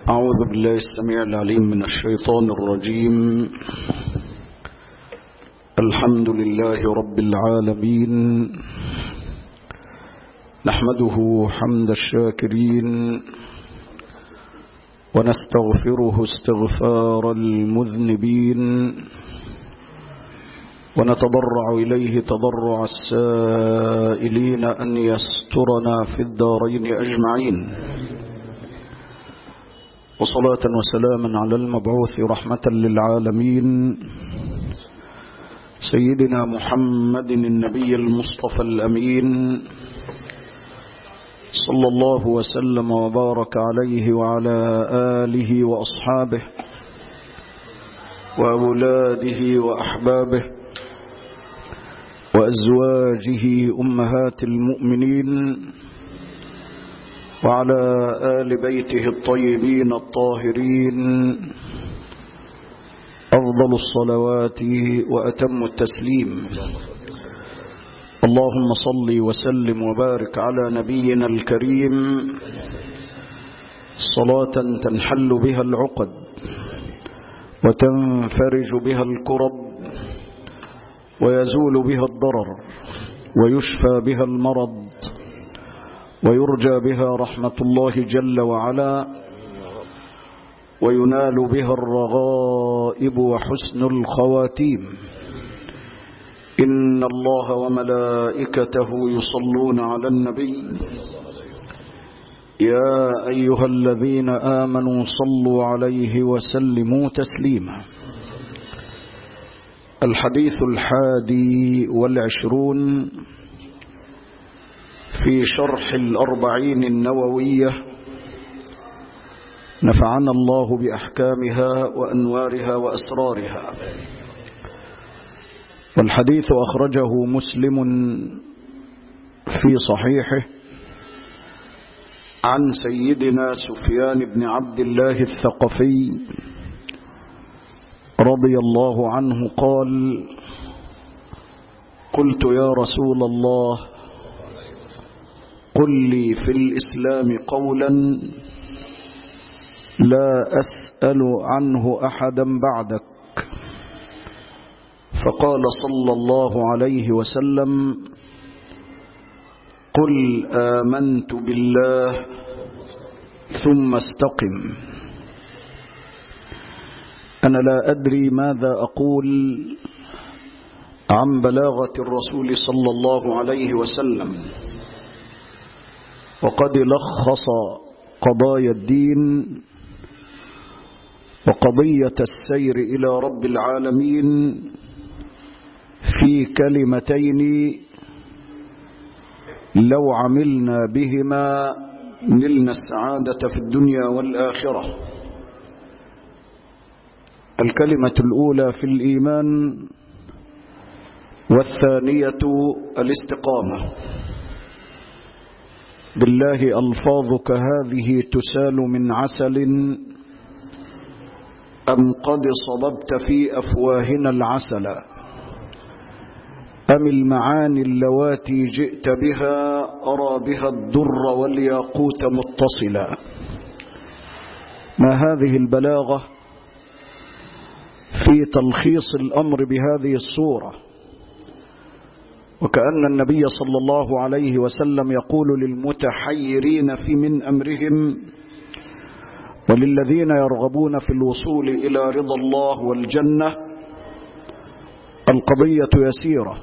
أعوذ بالله السميع العليم من الشيطان الرجيم الحمد لله رب العالمين نحمده حمد الشاكرين ونستغفره استغفار المذنبين ونتضرع إليه تضرع السائلين أن يسترنا في الدارين أجمعين وصلاة وسلاما على المبعوث رحمة للعالمين سيدنا محمد النبي المصطفى الأمين صلى الله وسلم وبارك عليه وعلى آله وأصحابه وأولاده وأحبابه وأزواجه أمهات المؤمنين وعلى آل بيته الطيبين الطاهرين أفضل الصلوات وأتم التسليم اللهم صل وسلم وبارك على نبينا الكريم صلاة تنحل بها العقد وتنفرج بها الكرب ويزول بها الضرر ويشفى بها المرض ويرجى بها رحمة الله جل وعلا وينال بها الرغائب وحسن الخواتيم إن الله وملائكته يصلون على النبي يا أيها الذين آمنوا صلوا عليه وسلموا تسليما الحديث الحادي والعشرون في شرح الأربعين النووية نفعنا الله بأحكامها وأنوارها وأسرارها والحديث أخرجه مسلم في صحيحه عن سيدنا سفيان بن عبد الله الثقفي رضي الله عنه قال قلت يا رسول الله قل لي في الإسلام قولا لا أسأل عنه أحدا بعدك فقال صلى الله عليه وسلم قل آمنت بالله ثم استقم أنا لا أدري ماذا أقول عن بلاغة الرسول صلى الله عليه وسلم وقد لخص قضايا الدين وقضية السير إلى رب العالمين في كلمتين لو عملنا بهما نلنا السعادة في الدنيا والآخرة الكلمة الأولى في الإيمان والثانية الاستقامة بالله ألفاظك هذه تسال من عسل أم قد صببت في أفواهنا العسل أم المعاني اللواتي جئت بها أرى بها الدر والياقوت متصلا ما هذه البلاغة في تلخيص الأمر بهذه الصورة وكأن النبي صلى الله عليه وسلم يقول للمتحيرين في من أمرهم وللذين يرغبون في الوصول إلى رضا الله والجنة القضية يسيرة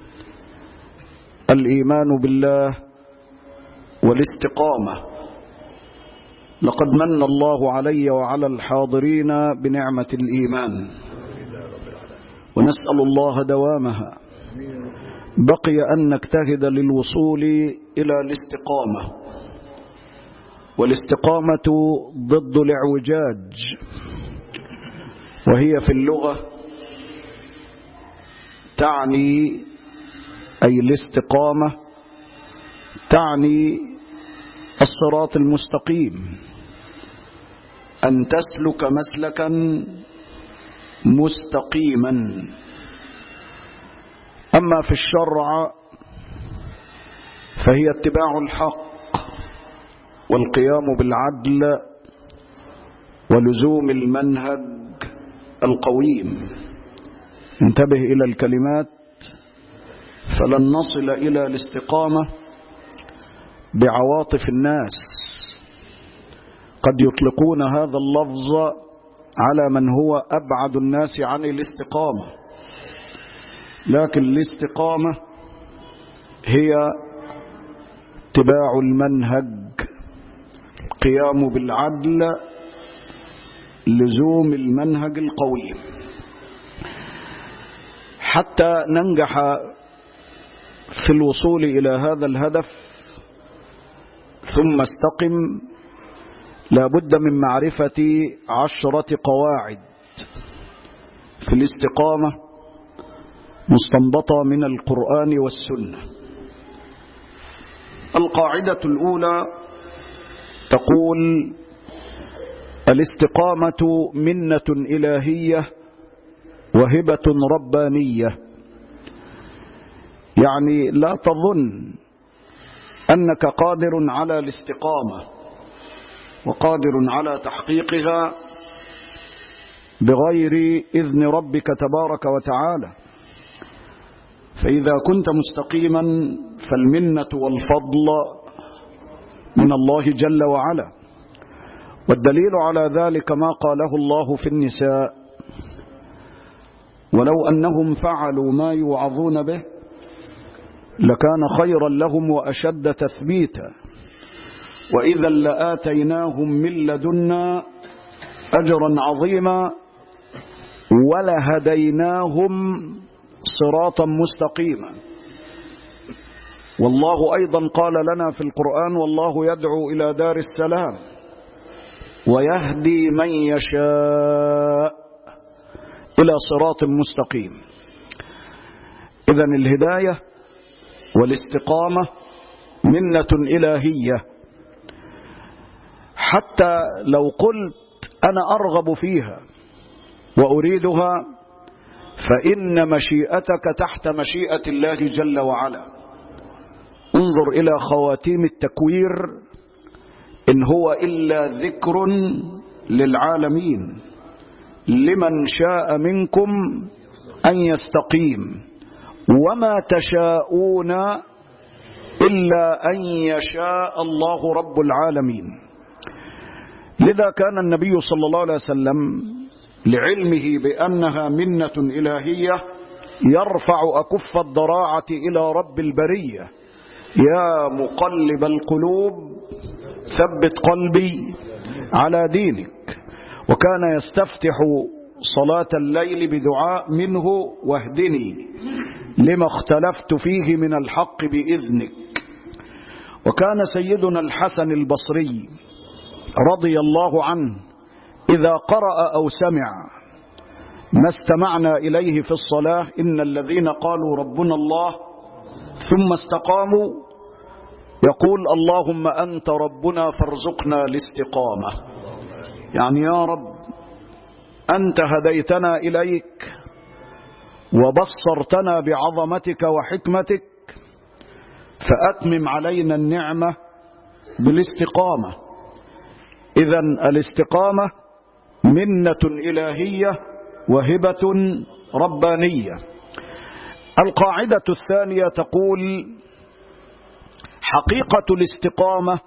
الإيمان بالله والاستقامة لقد من الله علي وعلى الحاضرين بنعمة الإيمان ونسأل الله دوامها بقي أن نجتهد للوصول إلى الاستقامة والاستقامة ضد الاعوجاج وهي في اللغة تعني أي الاستقامة تعني الصراط المستقيم أن تسلك مسلكا مستقيما أما في الشرع فهي اتباع الحق والقيام بالعدل ولزوم المنهج القويم انتبه إلى الكلمات فلن نصل إلى الاستقامة بعواطف الناس قد يطلقون هذا اللفظ على من هو أبعد الناس عن الاستقامة لكن الاستقامة هي اتباع المنهج القيام بالعدل لزوم المنهج القويم حتى ننجح في الوصول إلى هذا الهدف ثم استقم لابد من معرفة عشرة قواعد في الاستقامة مستنبطة من القرآن والسنة القاعدة الأولى تقول الاستقامة منة إلهية وهبة ربانية يعني لا تظن أنك قادر على الاستقامة وقادر على تحقيقها بغير إذن ربك تبارك وتعالى فإذا كنت مستقيما فالمنة والفضل من الله جل وعلا والدليل على ذلك ما قاله الله في النساء ولو أنهم فعلوا ما يوعظون به لكان خيرا لهم وأشد تثبيتا وإذا لآتيناهم من لدنا أجرا عظيما ولهديناهم صراطا مستقيما والله أيضا قال لنا في القرآن والله يدعو إلى دار السلام ويهدي من يشاء إلى صراط مستقيم إذا الهداية والاستقامة منة إلهية حتى لو قلت أنا أرغب فيها وأريدها فإن مشيئتك تحت مشيئة الله جل وعلا انظر إلى خواتيم التكوير إن هو إلا ذكر للعالمين لمن شاء منكم أن يستقيم وما تشاءون إلا أن يشاء الله رب العالمين لذا كان النبي صلى الله عليه وسلم لعلمه بأنها منة إلهية يرفع أكف الضراعة إلى رب البرية يا مقلب القلوب ثبت قلبي على دينك وكان يستفتح صلاة الليل بدعاء منه واهدني لما اختلفت فيه من الحق بإذنك وكان سيدنا الحسن البصري رضي الله عنه إذا قرأ أو سمع ما استمعنا إليه في الصلاة إن الذين قالوا ربنا الله ثم استقاموا يقول اللهم أنت ربنا فارزقنا الاستقامة يعني يا رب أنت هديتنا إليك وبصرتنا بعظمتك وحكمتك فأتمم علينا النعمة بالاستقامة إذا الاستقامة منة إلهية وهبة ربانية القاعدة الثانية تقول حقيقة الاستقامة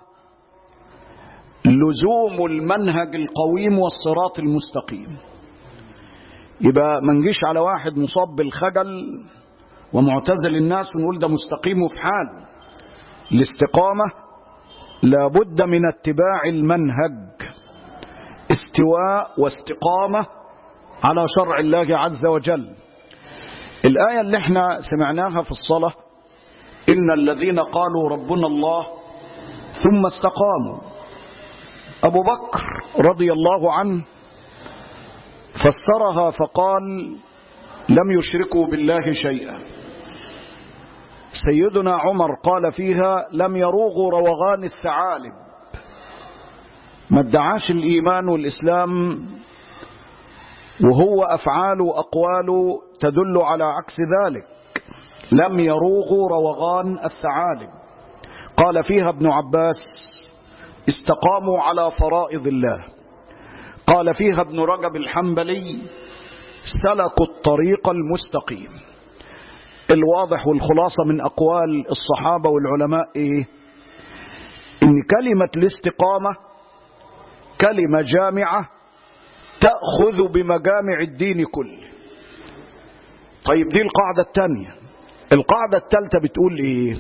لزوم المنهج القويم والصراط المستقيم يبقى ما نجيش على واحد مصاب بالخجل ومعتزل الناس ونقول ده مستقيم وفي حال الاستقامة لابد من اتباع المنهج استواء واستقامة على شرع الله عز وجل الآية اللي احنا سمعناها في الصلاة إن الذين قالوا ربنا الله ثم استقاموا أبو بكر رضي الله عنه فسرها فقال لم يشركوا بالله شيئا سيدنا عمر قال فيها لم يروغوا روغان الثعالب ما ادعاش الإيمان والإسلام وهو أفعال وأقوال تدل على عكس ذلك لم يروغوا روغان الثعالب قال فيها ابن عباس استقاموا على فرائض الله قال فيها ابن رجب الحنبلي سلكوا الطريق المستقيم الواضح والخلاصة من أقوال الصحابة والعلماء إيه إن كلمة الاستقامة كلمة جامعة تأخذ بمجامع الدين كله طيب دي القاعدة الثانية القاعدة الثالثة بتقول إيه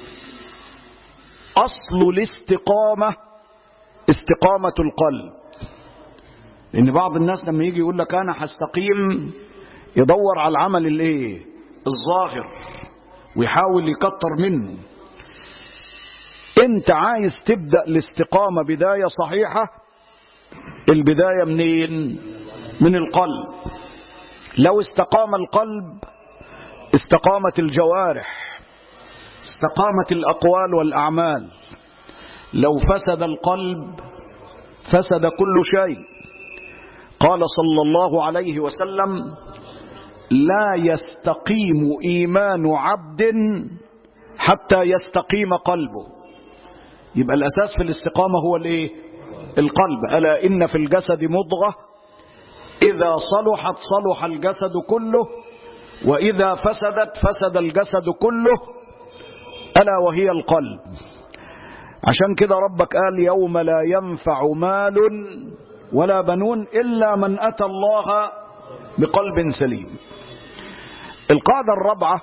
أصل الاستقامة استقامة القلب لأن بعض الناس لما يجي يقول لك أنا هستقيم يدور على العمل الايه الظاهر ويحاول يكتر منه انت عايز تبدأ الاستقامة بداية صحيحة البداية منين من القلب لو استقام القلب استقامت الجوارح استقامت الأقوال والأعمال لو فسد القلب فسد كل شيء قال صلى الله عليه وسلم لا يستقيم إيمان عبد حتى يستقيم قلبه يبقى الأساس في الاستقامة هو الايه القلب ألا إن في الجسد مضغة إذا صلحت صلح الجسد كله وإذا فسدت فسد الجسد كله ألا وهي القلب عشان كده ربك قال يوم لا ينفع مال ولا بنون إلا من أتى الله بقلب سليم القاعدة الرابعة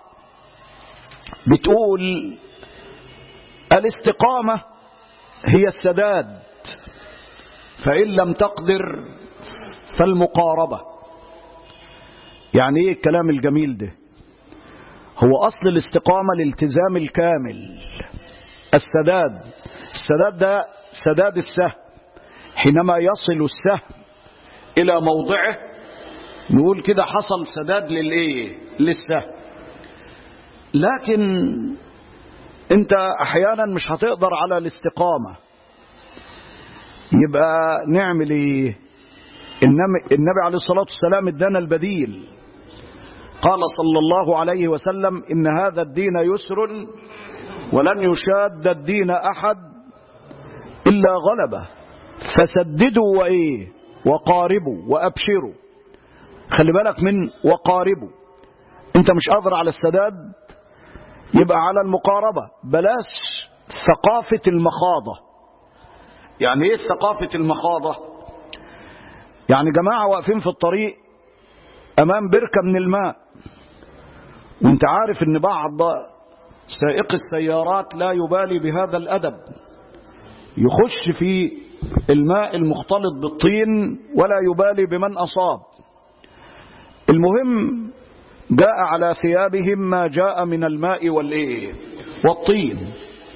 بتقول الاستقامة هي السداد فإن لم تقدر فالمقاربة يعني ايه الكلام الجميل ده هو أصل الاستقامة الالتزام الكامل السداد السداد ده سداد السهم حينما يصل السهم إلى موضعه نقول كده حصل سداد للايه للسهم لكن انت احيانا مش هتقدر على الاستقامة يبقى نعمل ايه النبي عليه الصلاة والسلام ادانا البديل قال صلى الله عليه وسلم ان هذا الدين يسر ولن يشاد الدين احد الا غلبه فسددوا وايه وقاربوا وابشروا خلي بالك من وقاربوا انت مش قادر على السداد يبقى على المقاربة بلاش ثقافة المخاضة يعني ايه ثقافة المخاضة يعني جماعة واقفين في الطريق امام بركة من الماء وانت عارف ان بعض سائق السيارات لا يبالي بهذا الادب يخش في الماء المختلط بالطين ولا يبالي بمن اصاب المهم جاء على ثيابهم ما جاء من الماء والايه والطين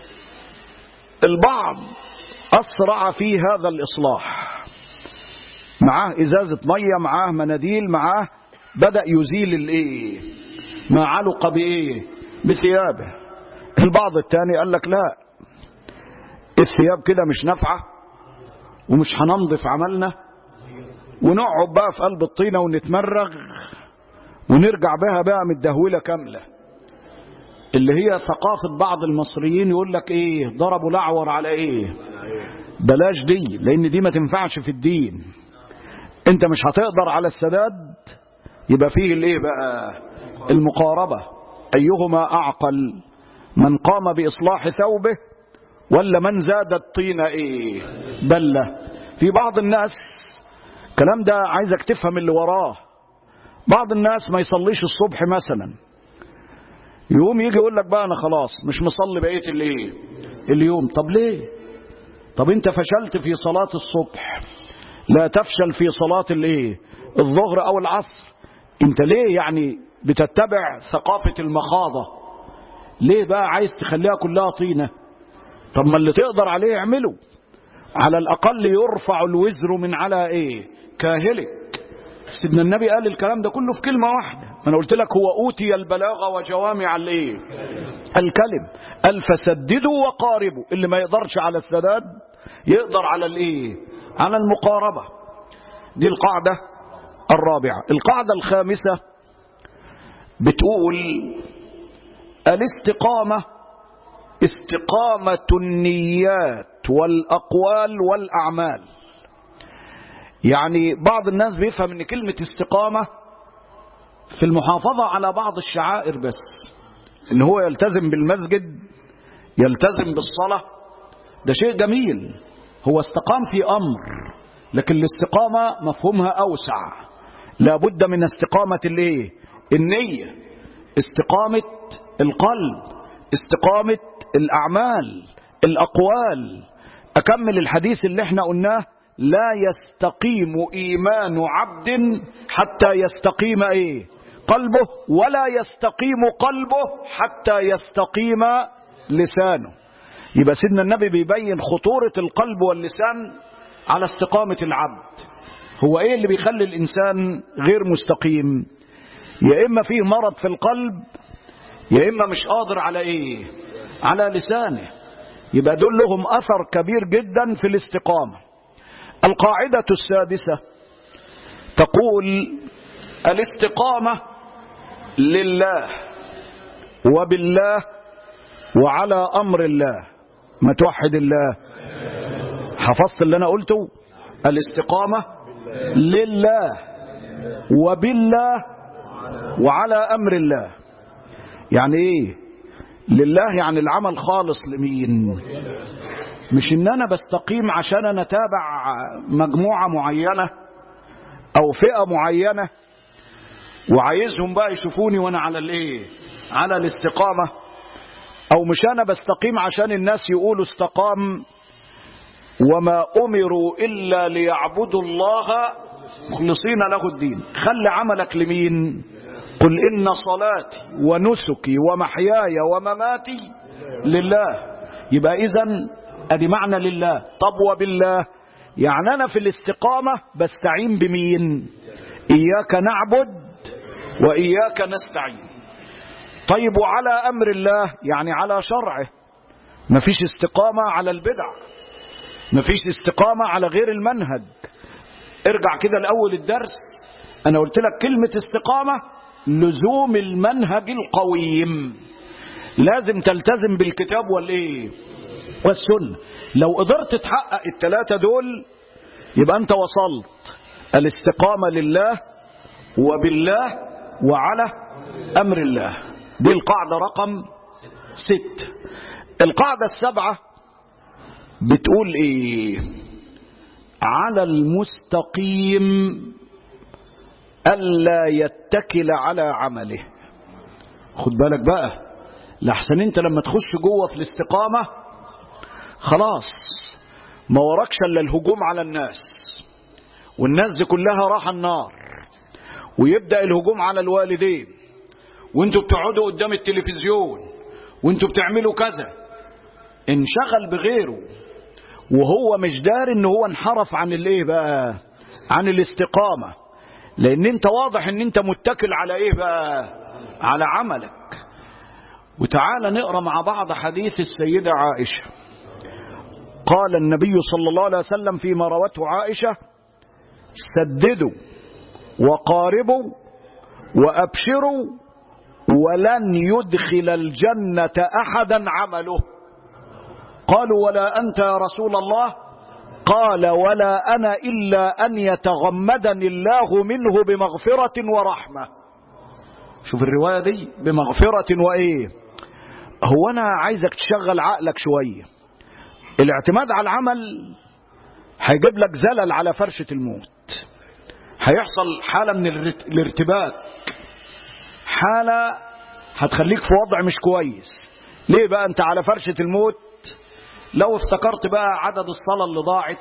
البعض اسرع في هذا الاصلاح معاه ازازه ميه معاه مناديل معاه بدا يزيل الايه ما علق بايه بثيابه البعض الثاني قال لك لا الثياب كده مش نافعه ومش هننظف عملنا ونقعد بقى في قلب الطينه ونتمرغ ونرجع بها بقى متدهوله كامله اللي هي ثقافه بعض المصريين يقول لك ايه ضربوا الاعور على ايه بلاش دي لان دي ما تنفعش في الدين انت مش هتقدر على السداد يبقى فيه الايه بقى المقاربه ايهما اعقل من قام باصلاح ثوبه ولا من زاد الطين ايه بله في بعض الناس الكلام ده عايزك تفهم اللي وراه بعض الناس ما يصليش الصبح مثلا يقوم يجي يقول لك بقى انا خلاص مش مصلي بقيه الايه اليوم طب ليه طب انت فشلت في صلاه الصبح لا تفشل في صلاه الايه الظهر او العصر انت ليه يعني بتتبع ثقافه المخاضه ليه بقى عايز تخليها كلها طينه طب ما اللي تقدر عليه اعمله على الاقل يرفع الوزر من على ايه كاهلك سيدنا النبي قال الكلام ده كله في كلمة واحدة أنا قلت لك هو أوتي البلاغة وجوامع الإيه الكلم قال فسددوا وقاربوا اللي ما يقدرش على السداد يقدر على الإيه على المقاربة دي القاعدة الرابعة القاعدة الخامسة بتقول الاستقامة استقامة النيات والأقوال والأعمال يعني بعض الناس بيفهم ان كلمة استقامة في المحافظة على بعض الشعائر بس ان هو يلتزم بالمسجد يلتزم بالصلاة ده شيء جميل هو استقام في امر لكن الاستقامة مفهومها اوسع لابد من استقامة الايه النية استقامة القلب استقامة الاعمال الاقوال اكمل الحديث اللي احنا قلناه لا يستقيم ايمان عبد حتى يستقيم ايه قلبه ولا يستقيم قلبه حتى يستقيم لسانه يبقى سيدنا النبي بيبين خطورة القلب واللسان على استقامة العبد هو ايه اللي بيخلي الانسان غير مستقيم يا اما فيه مرض في القلب يا اما مش قادر على ايه على لسانه يبقى دول لهم اثر كبير جدا في الاستقامة القاعدة السادسة تقول الاستقامة لله وبالله وعلى امر الله ما توحد الله حفظت اللي انا قلته الاستقامة لله وبالله وعلى امر الله يعني ايه لله يعني العمل خالص لمين مش ان انا بستقيم عشان انا تابع مجموعة معينة او فئة معينة وعايزهم بقى يشوفوني وانا على الايه على الاستقامة او مش انا بستقيم عشان الناس يقولوا استقام وما امروا الا ليعبدوا الله مخلصين له الدين خلي عملك لمين قل ان صلاتي ونسكي ومحياي ومماتي لله يبقى اذا ادي معنى لله طب وبالله يعني انا في الاستقامة بستعين بمين اياك نعبد واياك نستعين طيب وعلى امر الله يعني على شرعه مفيش استقامة على البدع مفيش استقامة على غير المنهج ارجع كده الاول الدرس انا قلت لك كلمة استقامة لزوم المنهج القويم لازم تلتزم بالكتاب والايه والسنة لو قدرت تحقق الثلاثة دول يبقى انت وصلت الاستقامة لله وبالله وعلى امر الله دي القاعدة رقم ست القاعدة السبعة بتقول ايه على المستقيم ألا يتكل على عمله خد بالك بقى لحسن انت لما تخش جوه في الاستقامة خلاص ما وراكش الا الهجوم على الناس والناس دي كلها راح النار ويبدأ الهجوم على الوالدين وانتوا بتقعدوا قدام التلفزيون وانتوا بتعملوا كذا انشغل بغيره وهو مش دار ان هو انحرف عن الايه بقى عن الاستقامة لان انت واضح ان انت متكل على ايه بقى على عملك وتعالى نقرا مع بعض حديث السيدة عائشة قال النبي صلى الله عليه وسلم فيما روته عائشة سددوا وقاربوا وأبشروا ولن يدخل الجنة أحدا عمله قالوا ولا أنت يا رسول الله قال ولا أنا إلا أن يتغمدني الله منه بمغفرة ورحمة شوف الرواية دي بمغفرة وإيه هو أنا عايزك تشغل عقلك شوية الاعتماد على العمل هيجيب لك زلل على فرشة الموت هيحصل حالة من الارتباك حالة هتخليك في وضع مش كويس ليه بقى انت على فرشة الموت لو افتكرت بقى عدد الصلاة اللي ضاعت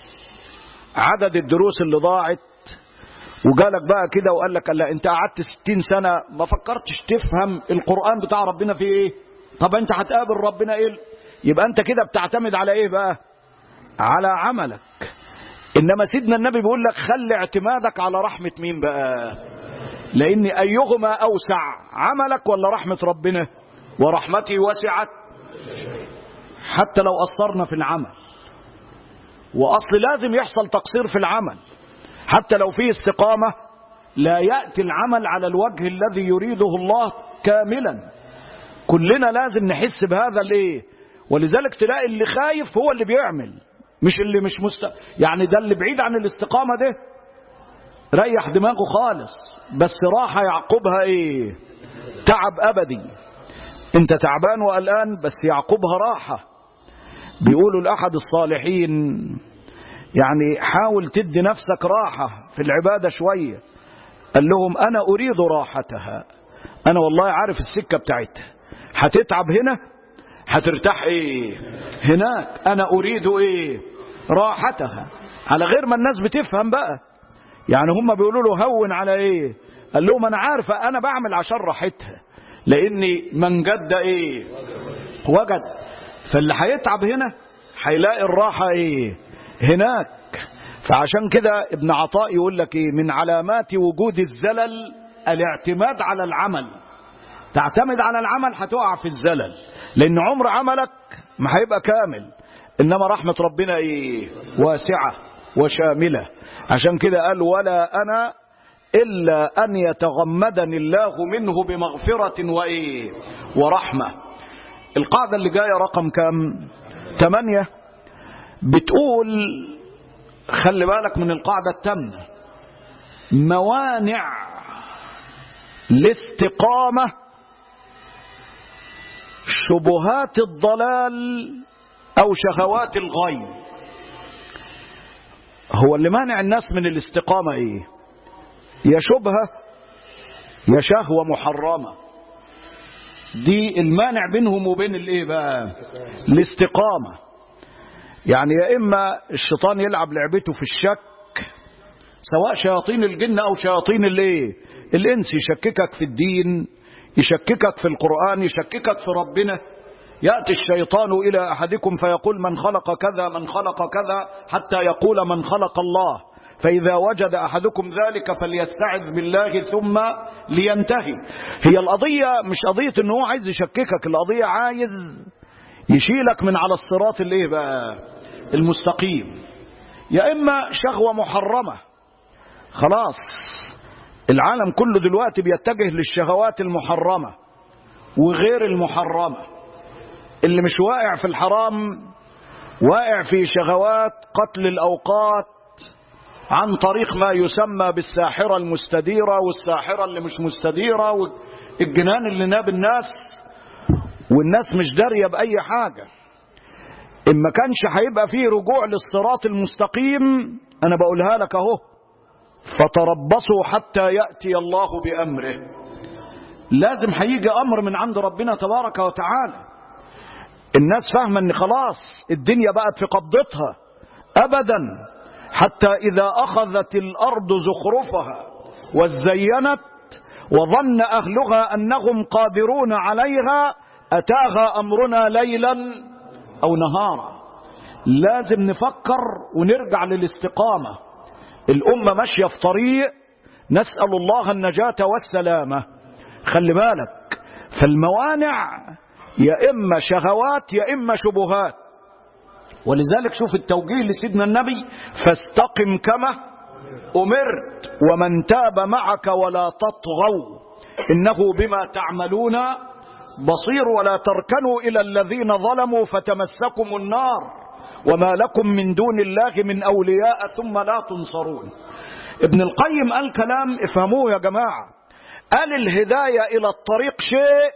عدد الدروس اللي ضاعت وجالك بقى كده وقال لك لا انت قعدت ستين سنة ما فكرتش تفهم القرآن بتاع ربنا فيه ايه طب انت هتقابل ربنا ايه يبقى انت كده بتعتمد على ايه بقى على عملك انما سيدنا النبي بيقول لك خلي اعتمادك على رحمة مين بقى لان ايهما اوسع عملك ولا رحمة ربنا ورحمتي وسعت حتى لو قصرنا في العمل واصل لازم يحصل تقصير في العمل حتى لو فيه استقامة لا يأتي العمل على الوجه الذي يريده الله كاملا كلنا لازم نحس بهذا الايه ولذلك تلاقي اللي خايف هو اللي بيعمل مش اللي مش مست... يعني ده اللي بعيد عن الاستقامة ده ريح دماغه خالص بس راحة يعقبها ايه تعب ابدي انت تعبان وقلقان بس يعقبها راحة بيقولوا لأحد الصالحين يعني حاول تدي نفسك راحة في العبادة شوية قال لهم أنا أريد راحتها أنا والله عارف السكة بتاعتها هتتعب هنا هترتاح ايه هناك أنا أريد ايه راحتها على غير ما الناس بتفهم بقى يعني هم بيقولوا له هون على ايه قال لهم انا عارفه انا بعمل عشان راحتها لاني من جد ايه وجد فاللي هيتعب هنا هيلاقي الراحه ايه هناك فعشان كده ابن عطاء يقول لك ايه من علامات وجود الزلل الاعتماد على العمل تعتمد على العمل هتقع في الزلل لان عمر عملك ما هيبقى كامل انما رحمه ربنا ايه واسعه وشامله عشان كده قال ولا انا الا ان يتغمدني الله منه بمغفره وايه ورحمه القاعده اللي جايه رقم كام ثمانية بتقول خلي بالك من القاعده الثامنه موانع الاستقامه شبهات الضلال او شهوات الغي هو اللي مانع الناس من الاستقامة ايه يا شبهة يا شهوة محرمة دي المانع بينهم وبين الايه بقى الاستقامة يعني يا اما الشيطان يلعب لعبته في الشك سواء شياطين الجن او شياطين الايه الانس يشككك في الدين يشككك في القرآن يشككك في ربنا يأتي الشيطان إلى أحدكم فيقول من خلق كذا من خلق كذا حتى يقول من خلق الله فإذا وجد أحدكم ذلك فليستعذ بالله ثم لينتهي هي القضية مش قضية أنه هو عايز يشككك القضية عايز يشيلك من على الصراط الايه بقى المستقيم يا إما شهوة محرمة خلاص العالم كله دلوقتي بيتجه للشهوات المحرمة وغير المحرمة اللي مش واقع في الحرام واقع في شهوات قتل الأوقات عن طريق ما يسمى بالساحرة المستديرة والساحرة اللي مش مستديرة والجنان اللي ناب الناس والناس مش دارية بأي حاجة إن ما كانش هيبقى فيه رجوع للصراط المستقيم أنا بقولها لك أهو فتربصوا حتى يأتي الله بأمره لازم هيجي أمر من عند ربنا تبارك وتعالى الناس فاهمة ان خلاص الدنيا بقت في قبضتها ابدا حتى اذا اخذت الارض زخرفها وزينت وظن اهلها انهم قادرون عليها اتاها امرنا ليلا او نهارا لازم نفكر ونرجع للاستقامة الامة ماشية في طريق نسأل الله النجاة والسلامة خلي بالك فالموانع يا إما شهوات يا إما شبهات ولذلك شوف التوجيه لسيدنا النبي فاستقم كما أمرت ومن تاب معك ولا تطغوا إنه بما تعملون بصير ولا تركنوا إلى الذين ظلموا فتمسكم النار وما لكم من دون الله من أولياء ثم لا تنصرون ابن القيم قال كلام افهموه يا جماعة قال الهداية إلى الطريق شيء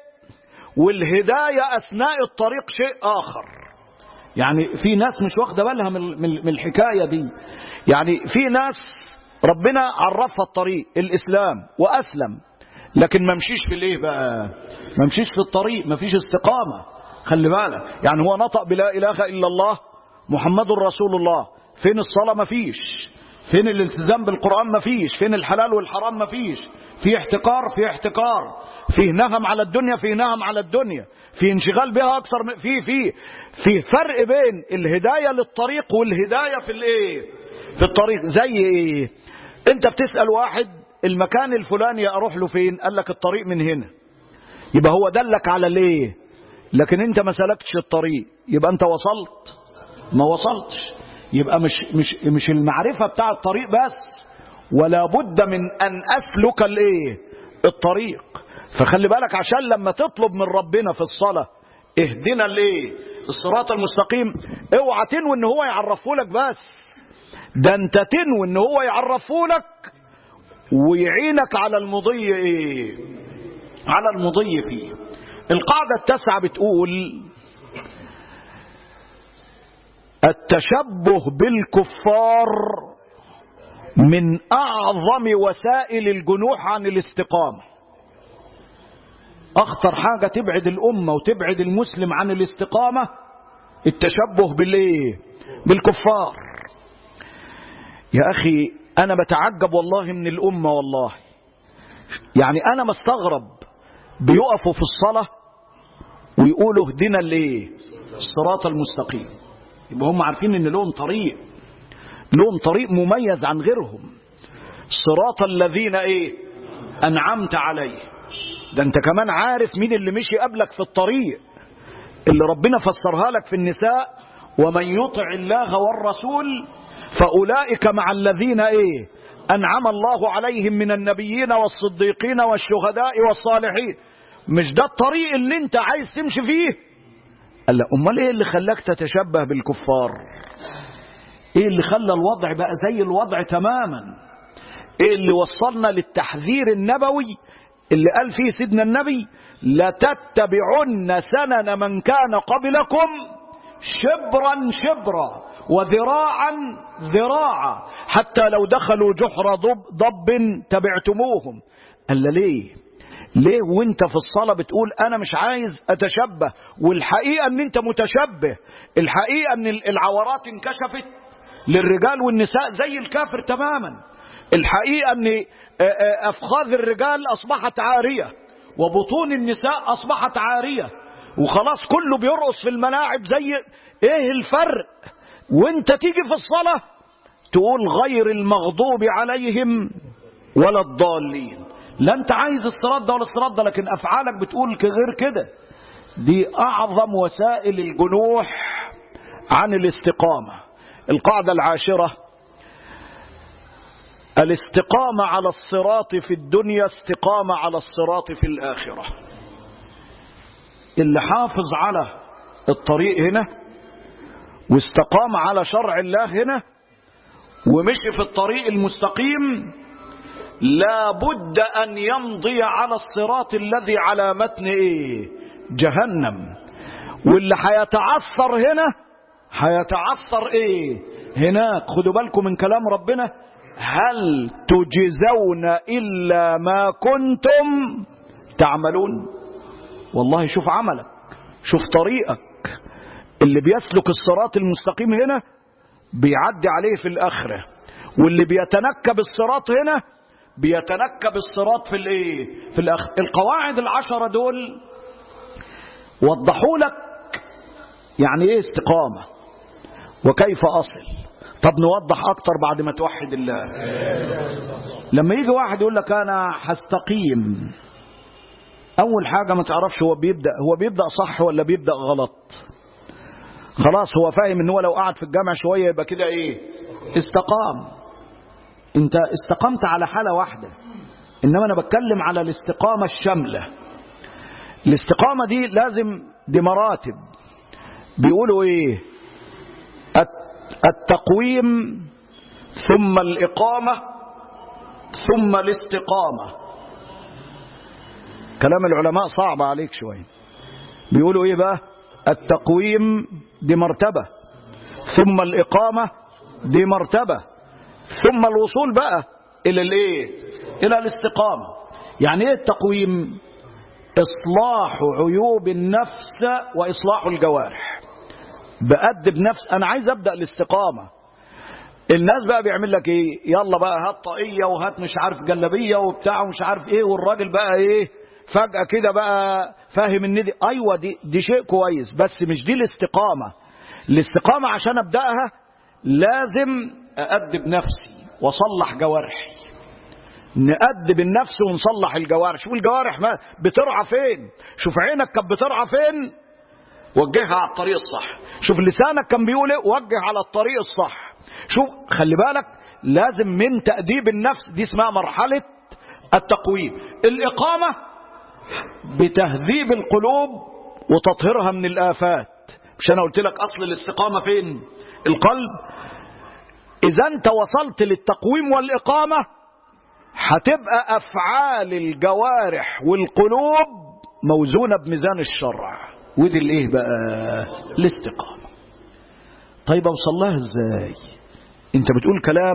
والهداية أثناء الطريق شيء آخر يعني في ناس مش واخدة بالها من, من, من الحكاية دي يعني في ناس ربنا عرفها الطريق الإسلام وأسلم لكن ما مشيش في الايه بقى ما مشيش في الطريق ما فيش استقامة خلي بالك يعني هو نطق بلا إله إلا الله محمد رسول الله فين الصلاة ما فيش فين الالتزام بالقرآن ما فيش فين الحلال والحرام ما فيش في احتقار في احتقار في نهم على الدنيا في نهم على الدنيا في انشغال بها اكثر من في في في فرق بين الهدايه للطريق والهدايه في الايه في الطريق زي ايه انت بتسال واحد المكان الفلاني اروح له فين قال لك الطريق من هنا يبقى هو دلك على الايه لكن انت ما سلكتش الطريق يبقى انت وصلت ما وصلتش يبقى مش مش مش المعرفه بتاع الطريق بس ولا بد من ان اسلك الايه الطريق فخلي بالك عشان لما تطلب من ربنا في الصلاه اهدنا الايه الصراط المستقيم اوعى تنوي ان هو يعرفه لك بس ده انت تنوي ان هو يعرفه لك ويعينك على المضي ايه على المضي فيه القاعدة التاسعة بتقول التشبه بالكفار من أعظم وسائل الجنوح عن الاستقامة أخطر حاجة تبعد الأمة وتبعد المسلم عن الاستقامة التشبه بالإيه؟ بالكفار يا أخي أنا بتعجب والله من الأمة والله يعني أنا مستغرب بيقفوا في الصلاة ويقولوا اهدنا الايه الصراط المستقيم يبقى هم عارفين ان لهم طريق لهم طريق مميز عن غيرهم صراط الذين ايه انعمت عليه ده انت كمان عارف مين اللي مشي قبلك في الطريق اللي ربنا فسرها لك في النساء ومن يطع الله والرسول فاولئك مع الذين ايه انعم الله عليهم من النبيين والصديقين والشهداء والصالحين مش ده الطريق اللي انت عايز تمشي فيه قال لا امال ايه اللي خلاك تتشبه بالكفار ايه اللي خلى الوضع بقى زي الوضع تماما ايه اللي وصلنا للتحذير النبوي اللي قال فيه سيدنا النبي لتتبعن سنن من كان قبلكم شبرا شبرا وذراعا ذراعا حتى لو دخلوا جحر ضب, ضب تبعتموهم قال ليه ليه وانت في الصلاة بتقول انا مش عايز اتشبه والحقيقة ان انت متشبه الحقيقة ان العورات انكشفت للرجال والنساء زي الكافر تماما الحقيقة ان افخاذ الرجال اصبحت عارية وبطون النساء اصبحت عارية وخلاص كله بيرقص في الملاعب زي ايه الفرق وانت تيجي في الصلاة تقول غير المغضوب عليهم ولا الضالين لا انت عايز الصراط ده ولا الصراط ده لكن افعالك بتقول غير كده دي اعظم وسائل الجنوح عن الاستقامة القاعدة العاشرة الاستقامة على الصراط في الدنيا استقامة على الصراط في الآخرة اللي حافظ على الطريق هنا واستقام على شرع الله هنا ومشي في الطريق المستقيم لا بد أن يمضي على الصراط الذي على متن إيه جهنم واللي هيتعثر هنا هيتعثر إيه هناك خدوا بالكم من كلام ربنا هل تجزون إلا ما كنتم تعملون والله شوف عملك شوف طريقك اللي بيسلك الصراط المستقيم هنا بيعدي عليه في الآخرة واللي بيتنكب الصراط هنا بيتنكب الصراط في الايه في الآخرة القواعد العشرة دول وضحوا لك يعني ايه استقامة وكيف أصل طب نوضح أكتر بعد ما توحد الله لما يجي واحد يقول لك أنا هستقيم أول حاجة ما تعرفش هو بيبدأ هو بيبدأ صح ولا بيبدأ غلط خلاص هو فاهم ان هو لو قعد في الجامع شوية يبقى كده ايه استقام انت استقمت على حالة واحدة انما انا بتكلم على الاستقامة الشاملة الاستقامة دي لازم دي مراتب بيقولوا ايه التقويم ثم الإقامة ثم الاستقامة كلام العلماء صعب عليك شوية بيقولوا ايه بقى التقويم دي مرتبة ثم الإقامة دي مرتبة ثم الوصول بقى إلى الإيه إلى الاستقامة يعني إيه التقويم إصلاح عيوب النفس وإصلاح الجوارح بأدب نفس أنا عايز أبدأ الاستقامة الناس بقى بيعمل لك إيه يلا بقى هات طاقية وهات مش عارف جلابية وبتاع ومش عارف إيه والراجل بقى إيه فجأة كده بقى فاهم ان دي ايوه دي دي شيء كويس بس مش دي الاستقامة الاستقامة عشان ابدأها لازم أأدب نفسي وأصلح جوارحي نأدب النفس ونصلح الجوارح شوف الجوارح ما بترعى فين شوف عينك كانت بترعى فين وجهها على الطريق الصح شوف لسانك كان بيقول ايه وجه على الطريق الصح شوف خلي بالك لازم من تأديب النفس دي اسمها مرحلة التقويم الإقامة بتهذيب القلوب وتطهيرها من الآفات مش أنا قلت لك أصل الاستقامة فين القلب إذا أنت وصلت للتقويم والإقامة هتبقى أفعال الجوارح والقلوب موزونة بميزان الشرع ودي الإيه بقى الاستقامة طيب أوصل لها إزاي أنت بتقول كلام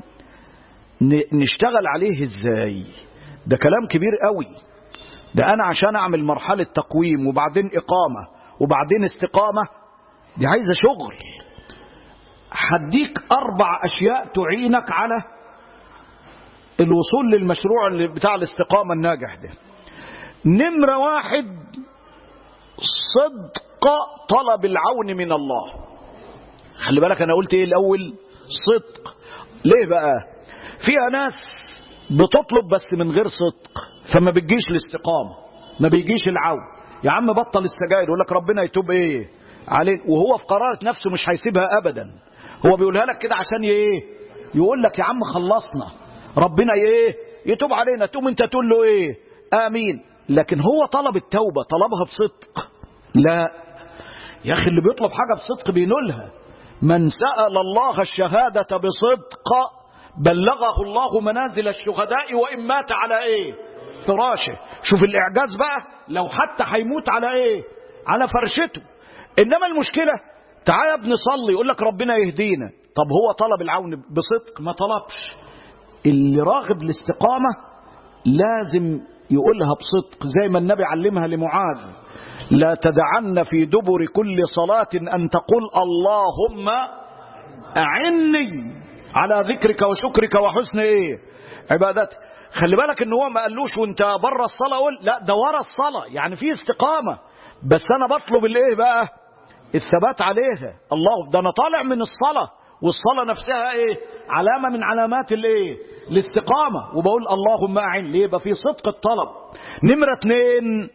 نشتغل عليه إزاي ده كلام كبير قوي ده أنا عشان أعمل مرحلة تقويم وبعدين إقامة وبعدين استقامة دي عايزة شغل هديك أربع أشياء تعينك على الوصول للمشروع اللي بتاع الاستقامة الناجح ده نمرة واحد صدق طلب العون من الله خلي بالك أنا قلت إيه الأول صدق ليه بقى فيها ناس بتطلب بس من غير صدق فما بتجيش الاستقامة ما بيجيش العون يا عم بطل السجاير يقول لك ربنا يتوب ايه عليه وهو في قرارة نفسه مش هيسيبها ابدا هو بيقولها لك كده عشان ايه يقول لك يا عم خلصنا ربنا ايه يتوب علينا تقوم انت تقول له ايه امين لكن هو طلب التوبة طلبها بصدق لا يا اخي اللي بيطلب حاجة بصدق بينولها من سأل الله الشهادة بصدق بلغه الله منازل الشهداء وإن مات على ايه فراشه شوف الإعجاز بقى لو حتى هيموت على ايه على فرشته إنما المشكلة تعال يا ابن صلي يقول لك ربنا يهدينا طب هو طلب العون بصدق ما طلبش اللي راغب الاستقامة لازم يقولها بصدق زي ما النبي علمها لمعاذ لا تدعن في دبر كل صلاة أن تقول اللهم أعني على ذكرك وشكرك وحسن إيه عبادتك خلي بالك ان هو ما قالوش وانت بره الصلاة قول لا ده ورا الصلاة يعني في استقامة بس انا بطلب الايه بقى الثبات عليها الله ده انا طالع من الصلاة والصلاة نفسها ايه علامة من علامات الايه الاستقامة وبقول اللهم اعن ليه يبقى في صدق الطلب نمرة اتنين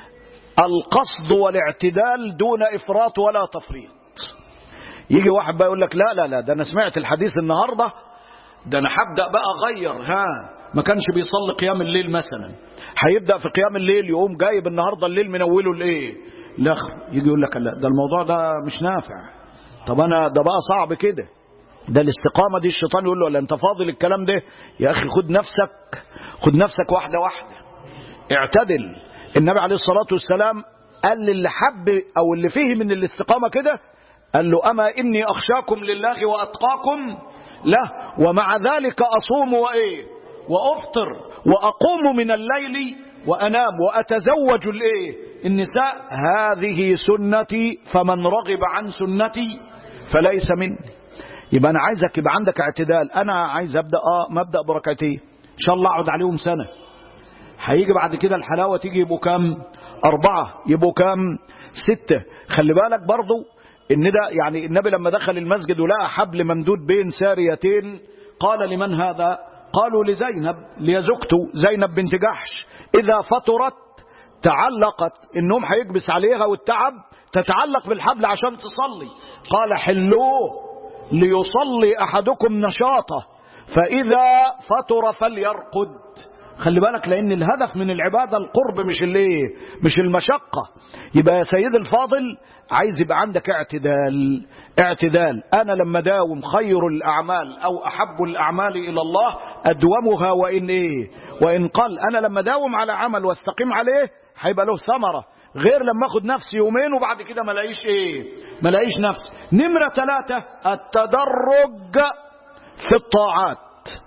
القصد والاعتدال دون افراط ولا تفريط يجي واحد بقى يقول لك لا لا لا ده انا سمعت الحديث النهارده ده انا هبدا بقى اغير ها ما كانش بيصلي قيام الليل مثلا هيبدا في قيام الليل يقوم جايب النهارده الليل منوله لايه لاخر يجي يقول لك لا ده الموضوع ده مش نافع طب انا ده بقى صعب كده ده الاستقامه دي الشيطان يقول له لا انت فاضل الكلام ده يا اخي خد نفسك خد نفسك واحده واحده اعتدل النبي عليه الصلاه والسلام قال للي حب او اللي فيه من الاستقامه كده قال له اما اني اخشاكم لله واتقاكم له ومع ذلك اصوم وايه وافطر واقوم من الليل وانام واتزوج الايه النساء هذه سنتي فمن رغب عن سنتي فليس مني يبقى انا عايزك يبقى عندك اعتدال انا عايز ابدا اه مبدا بركعتين ان شاء الله اقعد عليهم سنه هيجي بعد كده الحلاوه تيجي يبقوا كام اربعه يبقوا كام سته خلي بالك برضو ان ده يعني النبي لما دخل المسجد ولقى حبل ممدود بين ساريتين قال لمن هذا قالوا لزينب ليزوجته زينب بنت جحش اذا فطرت تعلقت النوم هيكبس عليها والتعب تتعلق بالحبل عشان تصلي قال حلوه ليصلي احدكم نشاطه فاذا فطر فليرقد خلي بالك لان الهدف من العبادة القرب مش الايه مش المشقة يبقى يا سيد الفاضل عايز يبقى عندك اعتدال اعتدال انا لما داوم خير الاعمال او احب الاعمال الى الله ادومها وان ايه وان قل انا لما داوم على عمل واستقيم عليه هيبقى له ثمرة غير لما اخد نفسي يومين وبعد كده ما الاقيش ايه ما الاقيش نفسي نمرة ثلاثة التدرج في الطاعات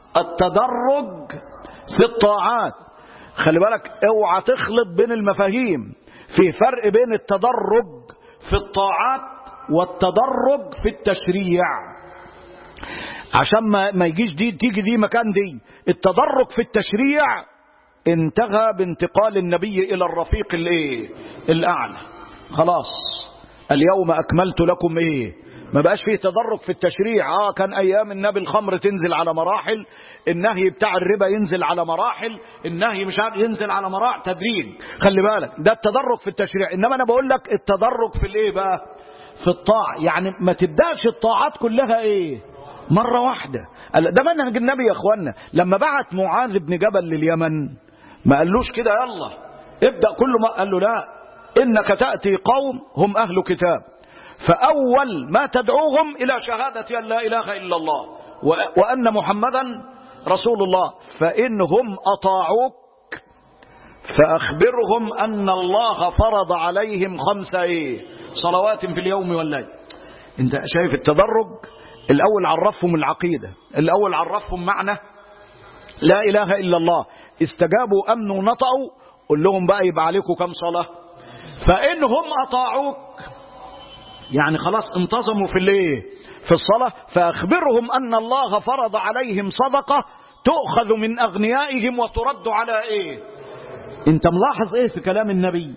التدرج في الطاعات خلي بالك اوعى تخلط بين المفاهيم في فرق بين التدرج في الطاعات والتدرج في التشريع عشان ما, ما يجيش دي تيجي دي مكان دي التدرج في التشريع انتهى بانتقال النبي الى الرفيق الايه الاعلى خلاص اليوم اكملت لكم ايه ما بقاش فيه تدرج في التشريع اه كان ايام النبي الخمر تنزل على مراحل النهي بتاع الربا ينزل على مراحل النهي مش عارف ينزل على مراحل تدريج خلي بالك ده التدرج في التشريع انما انا بقول لك التدرج في الايه بقى في الطاعة يعني ما تبداش الطاعات كلها ايه مرة واحدة ده منهج النبي يا اخوانا لما بعت معاذ بن جبل لليمن ما قالوش كده يلا ابدأ كل ما قال له لا إنك تأتي قوم هم أهل كتاب فأول ما تدعوهم إلى شهادة أن لا إله إلا الله وأن محمدا رسول الله فإنهم أطاعوك فأخبرهم أن الله فرض عليهم خمس إيه صلوات في اليوم والليل انت شايف التدرج الأول عرفهم العقيدة الأول عرفهم معنى لا إله إلا الله استجابوا أمنوا نطعوا قل لهم بقى يبقى عليكم كم صلاة فإنهم أطاعوك يعني خلاص انتظموا في الايه في الصلاة فأخبرهم أن الله فرض عليهم صدقة تؤخذ من أغنيائهم وترد على ايه انت ملاحظ ايه في كلام النبي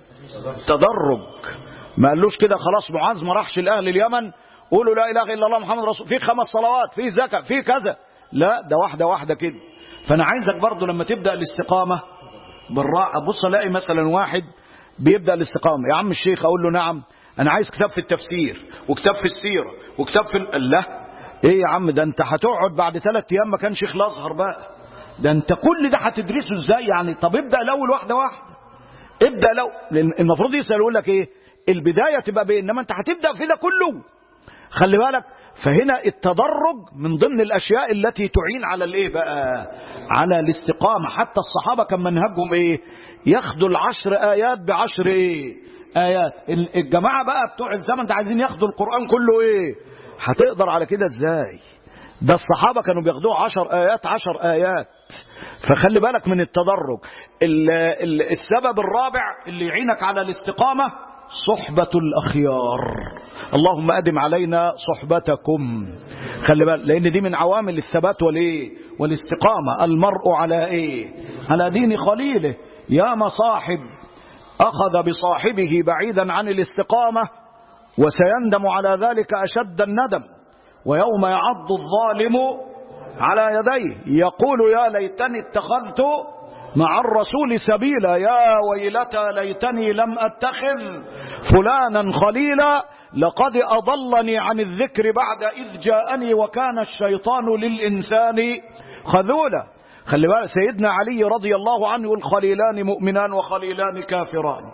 تدرج ما قالوش كده خلاص معاذ ما راحش لأهل اليمن قولوا لا إله إلا الله محمد رسول في خمس صلوات في زكاة في كذا لا ده واحدة واحدة كده فأنا عايزك برضو لما تبدأ الاستقامة بالراحة بص الاقي مثلا واحد بيبدأ الاستقامة يا عم الشيخ أقول له نعم أنا عايز كتاب في التفسير وكتاب في السيرة وكتاب في الله إيه يا عم ده أنت هتقعد بعد ثلاث أيام ما كان شيخ الأزهر بقى ده أنت كل ده هتدرسه إزاي يعني طب ابدأ الأول واحدة واحدة ابدأ لو لأن المفروض يسأل يقول لك إيه البداية تبقى بين إنما أنت هتبدأ في ده كله خلي بالك فهنا التدرج من ضمن الأشياء التي تعين على الإيه بقى على الاستقامة حتى الصحابة كان منهجهم إيه ياخدوا العشر آيات بعشر إيه آيات الجماعة بقى بتوع الزمن ده عايزين ياخدوا القرآن كله إيه هتقدر على كده إزاي ده الصحابة كانوا بياخدوه عشر آيات عشر آيات فخلي بالك من التدرج ال ال السبب الرابع اللي يعينك على الاستقامة صحبة الأخيار اللهم أدم علينا صحبتكم خلي بالك لأن دي من عوامل الثبات والإيه والاستقامة المرء على إيه على دين خليله يا مصاحب أخذ بصاحبه بعيدا عن الاستقامة وسيندم على ذلك أشد الندم ويوم يعض الظالم على يديه يقول يا ليتني اتخذت مع الرسول سبيلا يا ويلتى ليتني لم اتخذ فلانا خليلا لقد اضلني عن الذكر بعد اذ جاءني وكان الشيطان للانسان خذولا خلي بالك سيدنا علي رضي الله عنه الخليلان مؤمنان وخليلان كافران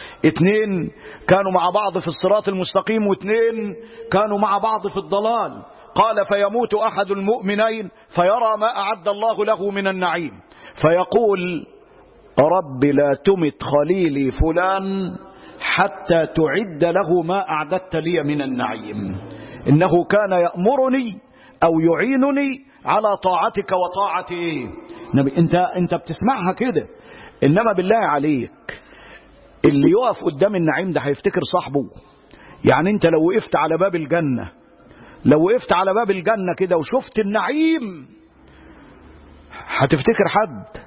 اثنين كانوا مع بعض في الصراط المستقيم واثنين كانوا مع بعض في الضلال قال فيموت احد المؤمنين فيرى ما اعد الله له من النعيم فيقول رب لا تمت خليلي فلان حتى تعد له ما أعددت لي من النعيم إنه كان يأمرني أو يعينني على طاعتك وطاعة إيه نبي أنت, أنت بتسمعها كده إنما بالله عليك اللي يقف قدام النعيم ده هيفتكر صاحبه يعني أنت لو وقفت على باب الجنة لو وقفت على باب الجنة كده وشفت النعيم هتفتكر حد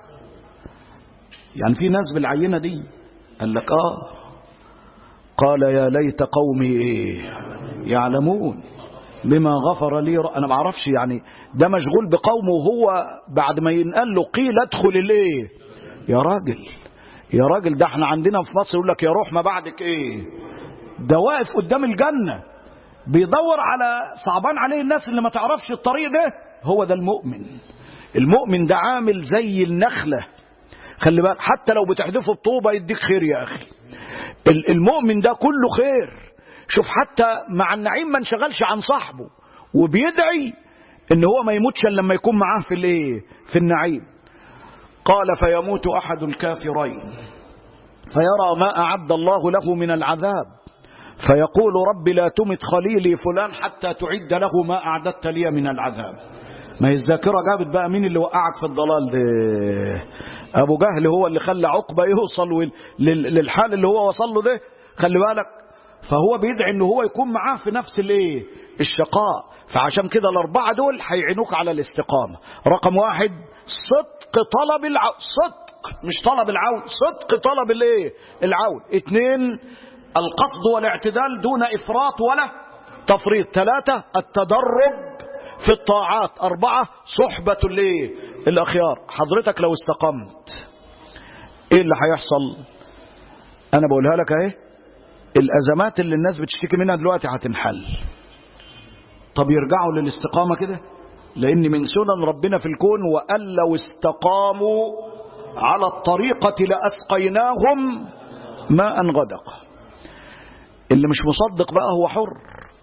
يعني في ناس بالعينة دي قال لك اه قال يا ليت قومي يعلمون بما غفر لي انا ما اعرفش يعني ده مشغول بقومه وهو بعد ما ينقال له قيل ادخل الايه يا راجل يا راجل ده احنا عندنا في مصر يقول لك يا روح ما بعدك ايه ده واقف قدام الجنة بيدور على صعبان عليه الناس اللي ما تعرفش الطريق ده هو ده المؤمن المؤمن ده عامل زي النخلة خلي بالك حتى لو بتحدفه الطوبة يديك خير يا أخي المؤمن ده كله خير شوف حتى مع النعيم ما انشغلش عن صاحبه وبيدعي ان هو ما يموتش الا لما يكون معاه في الايه في النعيم قال فيموت احد الكافرين فيرى ما اعد الله له من العذاب فيقول رب لا تمت خليلي فلان حتى تعد له ما اعددت لي من العذاب ما هي الذاكرة جابت بقى مين اللي وقعك في الضلال ده أبو جهل هو اللي خلى عقبة يوصل للحال اللي هو وصل له ده خلي بالك فهو بيدعي ان هو يكون معاه في نفس الايه الشقاء فعشان كده الاربعه دول هيعينوك على الاستقامه رقم واحد صدق طلب العون صدق مش طلب العون صدق طلب الايه العون اتنين القصد والاعتدال دون افراط ولا تفريط ثلاثه التدرج في الطاعات أربعة صحبة الايه الأخيار حضرتك لو استقمت إيه اللي هيحصل أنا بقولها لك أهي الأزمات اللي الناس بتشتكي منها دلوقتي هتنحل طب يرجعوا للاستقامة كده لأن من سنن ربنا في الكون وأن لو استقاموا على الطريقة لأسقيناهم ماء غدق اللي مش مصدق بقى هو حر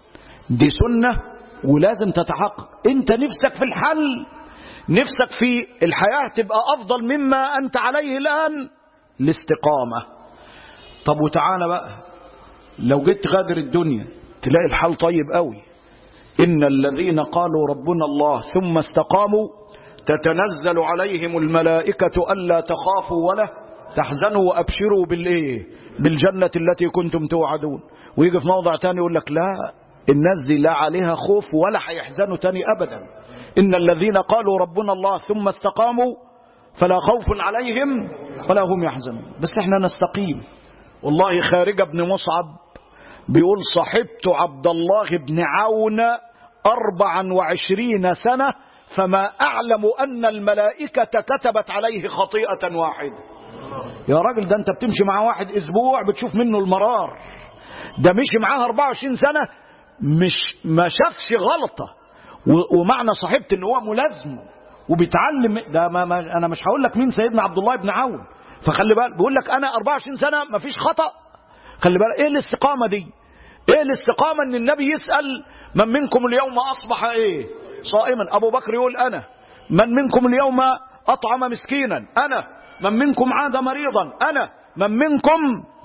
دي سنة ولازم تتحقق انت نفسك في الحل نفسك في الحياة تبقى أفضل مما أنت عليه الآن الاستقامة طب وتعالى بقى لو جيت غادر الدنيا تلاقي الحال طيب قوي إن الذين قالوا ربنا الله ثم استقاموا تتنزل عليهم الملائكة ألا تخافوا ولا تحزنوا وأبشروا بالإيه بالجنة التي كنتم توعدون ويجي في موضع تاني يقول لك لا الناس دي لا عليها خوف ولا هيحزنوا تاني أبدا إن الذين قالوا ربنا الله ثم استقاموا فلا خوف عليهم ولا هم يحزنون بس احنا نستقيم والله خارج ابن مصعب بيقول صحبت عبد الله بن عون أربعا وعشرين سنة فما أعلم أن الملائكة كتبت عليه خطيئة واحدة يا راجل ده أنت بتمشي مع واحد أسبوع بتشوف منه المرار ده مشي معاه 24 سنة مش ما شافش غلطة ومعنى صاحبت ان هو ملازمه وبيتعلم ده ما ما انا مش هقول لك مين سيدنا عبد الله بن عون فخلي بالك بيقول لك انا 24 سنه ما فيش خطا خلي بالك ايه الاستقامه دي ايه الاستقامه ان النبي يسال من منكم اليوم اصبح ايه صائما ابو بكر يقول انا من منكم اليوم اطعم مسكينا انا من منكم عاد مريضا انا من منكم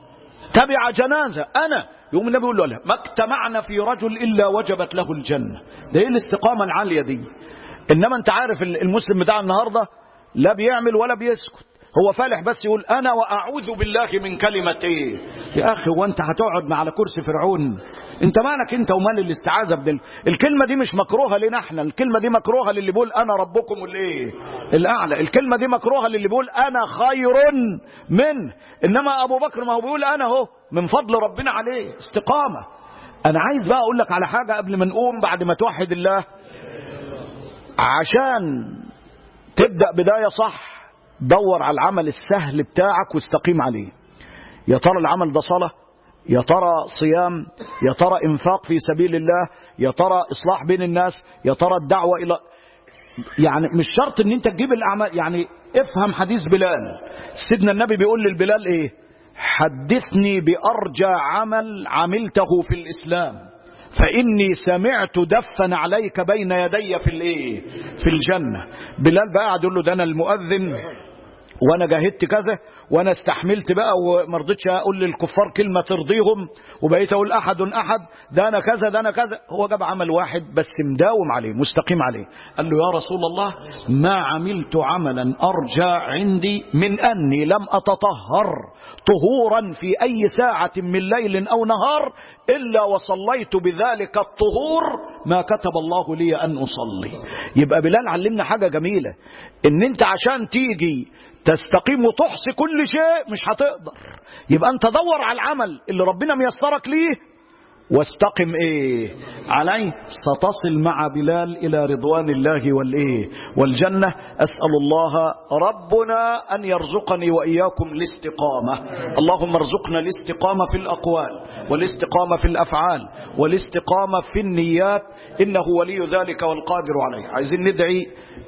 تبع جنازه انا يقوم النبي يقول له لا ما اجتمعنا في رجل الا وجبت له الجنه ده ايه الاستقامه العاليه دي انما انت عارف المسلم بتاع النهارده لا بيعمل ولا بيسكت هو فالح بس يقول انا واعوذ بالله من كلمه ايه يا اخي هو انت هتقعد على كرسي فرعون انت مالك انت ومال الاستعاذه بدل الكلمه دي مش مكروهه لنا احنا الكلمه دي مكروهه للي بيقول انا ربكم الايه الاعلى الكلمه دي مكروهه للي بيقول انا خير منه انما ابو بكر ما هو بيقول انا اهو من فضل ربنا عليه استقامه انا عايز بقى اقول لك على حاجه قبل ما نقوم بعد ما توحد الله عشان تبدا بدايه صح دور على العمل السهل بتاعك واستقيم عليه يا ترى العمل ده صلاة يا ترى صيام يا ترى انفاق في سبيل الله يا ترى اصلاح بين الناس يا ترى الدعوة الى يعني مش شرط ان انت تجيب الاعمال يعني افهم حديث بلال سيدنا النبي بيقول للبلال ايه حدثني بارجى عمل عملته في الاسلام فاني سمعت دفا عليك بين يدي في الايه في الجنه بلال بقى قعد يقول له ده انا المؤذن وانا جاهدت كذا وانا استحملت بقى وما رضيتش اقول للكفار كلمه ترضيهم وبقيت اقول احد احد ده انا كذا ده انا كذا هو جاب عمل واحد بس مداوم عليه مستقيم عليه قال له يا رسول الله ما عملت عملا ارجى عندي من اني لم اتطهر طهورا في اي ساعه من ليل او نهار الا وصليت بذلك الطهور ما كتب الله لي ان اصلي يبقى بلال علمنا حاجه جميله ان انت عشان تيجي تستقيم وتحصي كل شيء مش هتقدر يبقى انت دور على العمل اللي ربنا ميسرك ليه واستقم ايه عليه ستصل مع بلال الى رضوان الله والايه والجنه اسال الله ربنا ان يرزقني واياكم الاستقامه اللهم ارزقنا الاستقامه في الاقوال والاستقامه في الافعال والاستقامه في النيات انه ولي ذلك والقادر عليه عايزين ندعي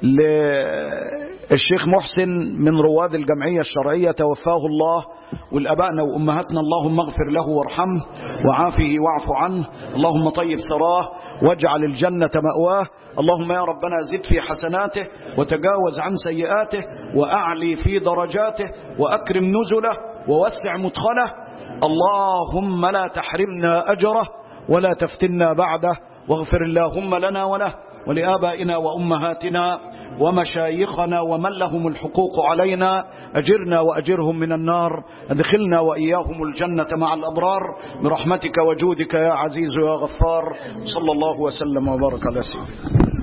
للشيخ محسن من رواد الجمعيه الشرعيه توفاه الله والابائنا وامهاتنا اللهم اغفر له وارحمه وعافه واعف عنه اللهم طيب ثراه واجعل الجنة مأواه اللهم يا ربنا زد في حسناته وتجاوز عن سيئاته وأعلي في درجاته وأكرم نزله ووسع مدخله اللهم لا تحرمنا أجره ولا تفتنا بعده واغفر اللهم لنا وله ولآبائنا وأمهاتنا ومشايخنا ومن لهم الحقوق علينا أجرنا وأجرهم من النار أدخلنا وإياهم الجنة مع الأبرار برحمتك وجودك يا عزيز يا غفار صلى الله وسلم وبارك على سيدنا